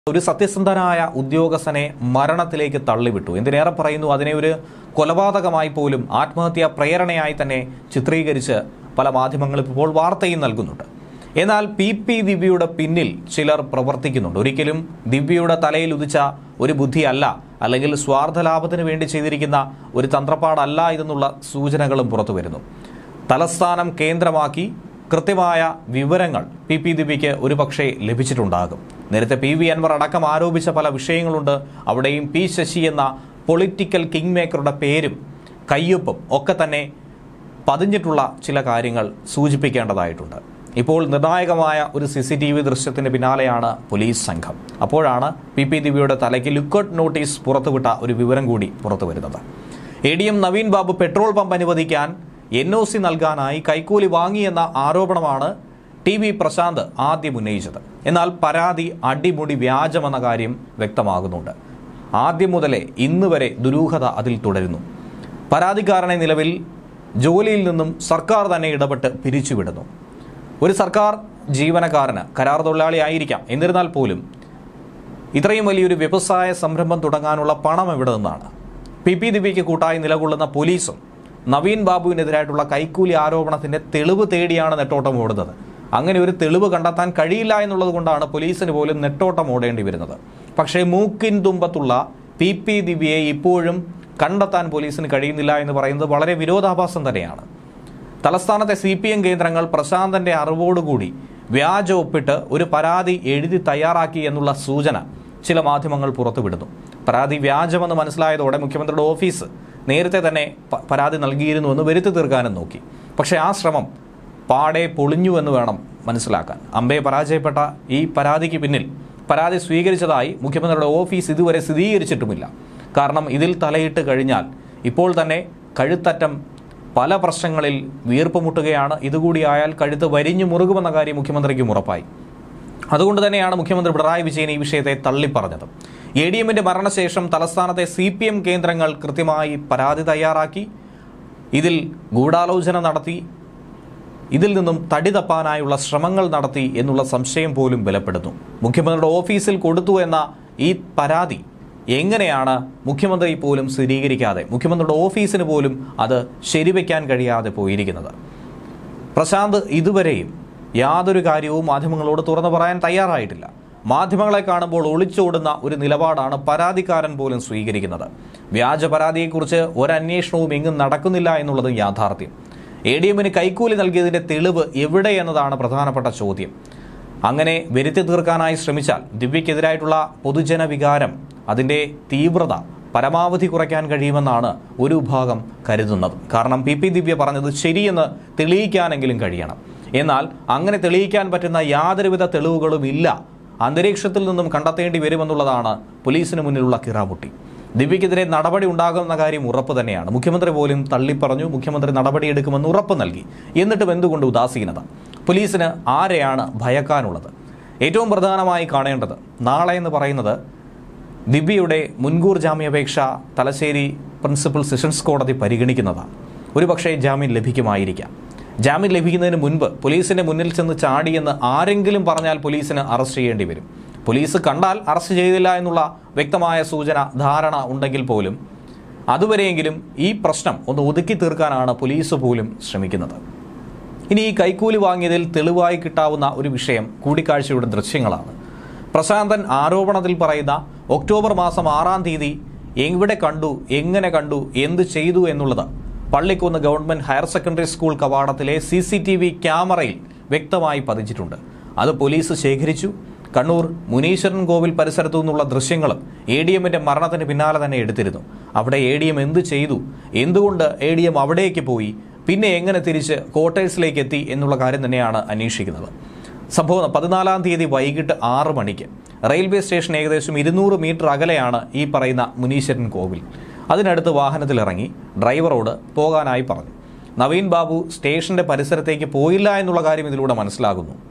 ഒരു സത്യസന്ധനായ ഉദ്യോഗസ്ഥനെ മരണത്തിലേക്ക് തള്ളിവിട്ടു എന്തിനേറെ പറയുന്നു അതിനെ ഒരു കൊലപാതകമായി പോലും ആത്മഹത്യാ പ്രേരണയായി തന്നെ ചിത്രീകരിച്ച് പല മാധ്യമങ്ങളും ഇപ്പോൾ വാർത്തയും നൽകുന്നുണ്ട് എന്നാൽ പി പി ദിവ്യയുടെ പിന്നിൽ ചിലർ പ്രവർത്തിക്കുന്നുണ്ട് ഒരിക്കലും ദിവ്യയുടെ തലയിൽ ഉദിച്ച ഒരു ബുദ്ധിയല്ല അല്ലെങ്കിൽ സ്വാർത്ഥ ലാഭത്തിന് വേണ്ടി ചെയ്തിരിക്കുന്ന ഒരു തന്ത്രപ്പാടല്ല ഇതെന്നുള്ള സൂചനകളും പുറത്തു വരുന്നു തലസ്ഥാനം കേന്ദ്രമാക്കി കൃത്യമായ വിവരങ്ങൾ പി പി ദിവ്യയ്ക്ക് ഒരു പക്ഷേ ലഭിച്ചിട്ടുണ്ടാകും നേരത്തെ പി വി അൻവർ അടക്കം ആരോപിച്ച പല വിഷയങ്ങളുണ്ട് അവിടെയും പി ശശി എന്ന പൊളിറ്റിക്കൽ കിങ് മേക്കറുടെ പേരും കയ്യൊപ്പും ഒക്കെ തന്നെ പതിഞ്ഞിട്ടുള്ള ചില കാര്യങ്ങൾ സൂചിപ്പിക്കേണ്ടതായിട്ടുണ്ട് ഇപ്പോൾ നിർണായകമായ ഒരു സി സി ടി വി ദൃശ്യത്തിന് പിന്നാലെയാണ് പോലീസ് സംഘം അപ്പോഴാണ് പി പി ദിവ്യയുടെ തലയ്ക്ക് ലുക്കൌട്ട് നോട്ടീസ് പുറത്തുവിട്ട ഒരു വിവരം കൂടി പുറത്തു വരുന്നത് A D M Naveen Babu petrol pump അനുവദിക്കാൻ എൻ ഒ സി നൽകാനായി കൈക്കൂലി വാങ്ങിയെന്ന ആരോപണമാണ് ടി വി പ്രശാന്ത് ആദ്യം ഉന്നയിച്ചത് എന്നാൽ പരാതി അടിമുടി വ്യാജമെന്ന കാര്യം വ്യക്തമാകുന്നുണ്ട് ആദ്യം മുതലേ ഇന്ന് വരെ ദുരൂഹത അതിൽ തുടരുന്നു പരാതിക്കാരനെ നിലവിൽ ജോലിയിൽ നിന്നും സർക്കാർ തന്നെ ഇടപെട്ട് പിരിച്ചുവിടുന്നു ഒരു സർക്കാർ ജീവനക്കാരന് കരാർ തൊഴിലാളി ആയിരിക്കാം എന്നിരുന്നാൽ പോലും ഇത്രയും വലിയൊരു വ്യവസായ സംരംഭം തുടങ്ങാനുള്ള പണം എവിടെ നിന്നാണ് പി പി ദിവ്യയ്ക്ക് കൂട്ടായി നിലകൊള്ളുന്ന പോലീസും നവീൻ ബാബുവിനെതിരായിട്ടുള്ള കൈക്കൂലി ആരോപണത്തിന്റെ തെളിവ് തേടിയാണ് നെട്ടോട്ടം ഓടുന്നത് അങ്ങനെ ഒരു തെളിവ് കണ്ടെത്താൻ കഴിയില്ല എന്നുള്ളത് കൊണ്ടാണ് പോലീസിന് പോലും നെട്ടോട്ടം ഓടേണ്ടി വരുന്നത് പക്ഷേ മൂക്കിൻ തുമ്പത്തുള്ള പി പി ദിവ്യയെ ഇപ്പോഴും കണ്ടെത്താൻ പോലീസിന് കഴിയുന്നില്ല എന്ന് പറയുന്നത് വളരെ വിരോധാഭാസം തന്നെയാണ് തലസ്ഥാനത്തെ സി പി എം കേന്ദ്രങ്ങൾ പ്രശാന്തന്റെ അറിവോടുകൂടി വ്യാജ ഒപ്പിട്ട് ഒരു പരാതി എഴുതി തയ്യാറാക്കി എന്നുള്ള സൂചന ചില മാധ്യമങ്ങൾ പുറത്തുവിടുന്നു പരാതി വ്യാജമെന്ന് മനസ്സിലായതോടെ മുഖ്യമന്ത്രിയുടെ ഓഫീസ് നേരത്തെ തന്നെ പ- പരാതി നൽകിയിരുന്നുവെന്ന് വരുത്തി തീർക്കാനും നോക്കി പക്ഷേ ആ ശ്രമം പാടെ പൊളിഞ്ഞു എന്ന് വേണം മനസ്സിലാക്കാൻ അമ്പെ പരാജയപ്പെട്ട ഈ പരാതിക്ക് പിന്നിൽ പരാതി സ്വീകരിച്ചതായി മുഖ്യമന്ത്രിയുടെ ഓഫീസ് ഇതുവരെ സ്ഥിരീകരിച്ചിട്ടുമില്ല കാരണം ഇതിൽ തലയിട്ട് കഴിഞ്ഞാൽ ഇപ്പോൾ തന്നെ കഴുത്തറ്റം പല പ്രശ്നങ്ങളിൽ വീർപ്പ് മുട്ടുകയാണ് ഇതുകൂടിയായാൽ കഴുത്ത് വരിഞ്ഞു മുറുകുമെന്ന കാര്യം മുഖ്യമന്ത്രിക്കും ഉറപ്പായി അതുകൊണ്ട് തന്നെയാണ് മുഖ്യമന്ത്രി പിണറായി വിജയൻ ഈ വിഷയത്തെ തള്ളിപ്പറഞ്ഞത് എ ഡി എമ്മിന്റെ മരണശേഷം തലസ്ഥാനത്തെ സി പി എം കേന്ദ്രങ്ങൾ കൃത്യമായി പരാതി തയ്യാറാക്കി ഇതിൽ ഗൂഢാലോചന നടത്തി ഇതിൽ നിന്നും തടി തപ്പാനായുള്ള ശ്രമങ്ങൾ നടത്തി എന്നുള്ള സംശയം പോലും ബലപ്പെടുന്നു മുഖ്യമന്ത്രിയുടെ ഓഫീസിൽ കൊടുത്തു എന്ന ഈ പരാതി എങ്ങനെയാണ് മുഖ്യമന്ത്രി പോലും സ്ഥിരീകരിക്കാതെ മുഖ്യമന്ത്രിയുടെ ഓഫീസിന് പോലും അത് ശരിവയ്ക്കാൻ കഴിയാതെ പോയിരിക്കുന്നത് പ്രശാന്ത് ഇതുവരെയും യാതൊരു കാര്യവും മാധ്യമങ്ങളോട് തുറന്നു പറയാൻ തയ്യാറായിട്ടില്ല മാധ്യമങ്ങളെ കാണുമ്പോൾ ഒളിച്ചോടുന്ന ഒരു നിലപാടാണ് പരാതിക്കാരൻ പോലും സ്വീകരിക്കുന്നത് വ്യാജ പരാതിയെക്കുറിച്ച് ഒരന്വേഷണവും എങ്ങും നടക്കുന്നില്ല എന്നുള്ളത് യാഥാർത്ഥ്യം എ ഡി എമ്മിന് കൈക്കൂലി നൽകിയതിന്റെ തെളിവ് എവിടെ എന്നതാണ് പ്രധാനപ്പെട്ട ചോദ്യം അങ്ങനെ വരുത്തി തീർക്കാനായി ശ്രമിച്ചാൽ ദിവ്യക്കെതിരായിട്ടുള്ള പൊതുജന വികാരം അതിന്റെ തീവ്രത പരമാവധി കുറയ്ക്കാൻ കഴിയുമെന്നാണ് ഒരു വിഭാഗം കരുതുന്നത് കാരണം പി പി ദിവ്യ പറഞ്ഞത് ശരിയെന്ന് തെളിയിക്കാനെങ്കിലും കഴിയണം എന്നാൽ അങ്ങനെ തെളിയിക്കാൻ പറ്റുന്ന യാതൊരുവിധ തെളിവുകളും ഇല്ല അന്തരീക്ഷത്തിൽ നിന്നും കണ്ടെത്തേണ്ടി വരുമെന്നുള്ളതാണ് പോലീസിന് മുന്നിലുള്ള കിറാമുട്ടി ദിവ്യക്കെതിരെ നടപടി ഉണ്ടാകുമെന്ന കാര്യം ഉറപ്പ് തന്നെയാണ് മുഖ്യമന്ത്രി പോലും തള്ളിപ്പറഞ്ഞു മുഖ്യമന്ത്രി നടപടിയെടുക്കുമെന്ന് ഉറപ്പ് നൽകി എന്നിട്ടും എന്തുകൊണ്ട് ഉദാസീനത പോലീസിന് ആരെയാണ് ഭയക്കാനുള്ളത് ഏറ്റവും പ്രധാനമായി കാണേണ്ടത് നാളെ എന്ന് പറയുന്നത് ദിവ്യയുടെ മുൻകൂർ ജാമ്യാപേക്ഷ തലശ്ശേരി പ്രിൻസിപ്പൽ സെഷൻസ് കോടതി പരിഗണിക്കുന്നതാണ് ഒരുപക്ഷേ ജാമ്യം ലഭിക്കുമായിരിക്കാം ജാമ്യം ലഭിക്കുന്നതിന് മുൻപ് പോലീസിന്റെ മുന്നിൽ ചെന്ന് ചാടിയെന്ന് ആരെങ്കിലും പറഞ്ഞാൽ പോലീസിന് അറസ്റ്റ് ചെയ്യേണ്ടി വരും പോലീസ് കണ്ടാൽ അറസ്റ്റ് ചെയ്തില്ല എന്നുള്ള വ്യക്തമായ സൂചന ധാരണ ഉണ്ടെങ്കിൽ പോലും അതുവരെയെങ്കിലും ഈ പ്രശ്നം ഒന്ന് ഒതുക്കി തീർക്കാനാണ് പോലീസ് പോലും ശ്രമിക്കുന്നത് ഇനി ഈ കൈക്കൂലി വാങ്ങിയതിൽ തെളിവായി കിട്ടാവുന്ന ഒരു വിഷയം കൂടിക്കാഴ്ചയുടെ ദൃശ്യങ്ങളാണ് പ്രശാന്തൻ ആരോപണത്തിൽ പറയുന്ന ഒക്ടോബർ മാസം ആറാം തീയതി എവിടെ കണ്ടു എങ്ങനെ കണ്ടു എന്ത് ചെയ്തു എന്നുള്ളത് Pallikkunnu government higher secondary school കവാടത്തിലെ സി സി ടി വി ക്യാമറയിൽ വ്യക്തമായി പതിച്ചിട്ടുണ്ട് അത് പോലീസ് ശേഖരിച്ചു കണ്ണൂർ മുനീശ്വരൻ കോവിൽ പരിസരത്തു നിന്നുള്ള ദൃശ്യങ്ങളും എ ഡി എമ്മിന്റെ മരണത്തിന് പിന്നാലെ തന്നെ എടുത്തിരുന്നു അവിടെ എ ഡി എം എന്ത് ചെയ്തു എന്തുകൊണ്ട് എ ഡി എം അവിടേക്ക് പോയി പിന്നെ എങ്ങനെ തിരിച്ച് ക്വാർട്ടേഴ്സിലേക്ക് എത്തി എന്നുള്ള കാര്യം തന്നെയാണ് അന്വേഷിക്കുന്നത് സംഭവം പതിനാലാം തീയതി വൈകിട്ട് ആറ് മണിക്ക് റെയിൽവേ സ്റ്റേഷൻ ഏകദേശം ഇരുന്നൂറ് മീറ്റർ അകലെയാണ് ഈ പറയുന്ന മുനീശ്വരൻ കോവിൽ അതിനടുത്ത് വാഹനത്തിലിറങ്ങി ഡ്രൈവറോട് പോകാനായി പറഞ്ഞു നവീൻ ബാബു സ്റ്റേഷന്റെ പരിസരത്തേക്ക് പോയില്ല എന്നുള്ള കാര്യം ഇതിലൂടെ മനസ്സിലാകുന്നു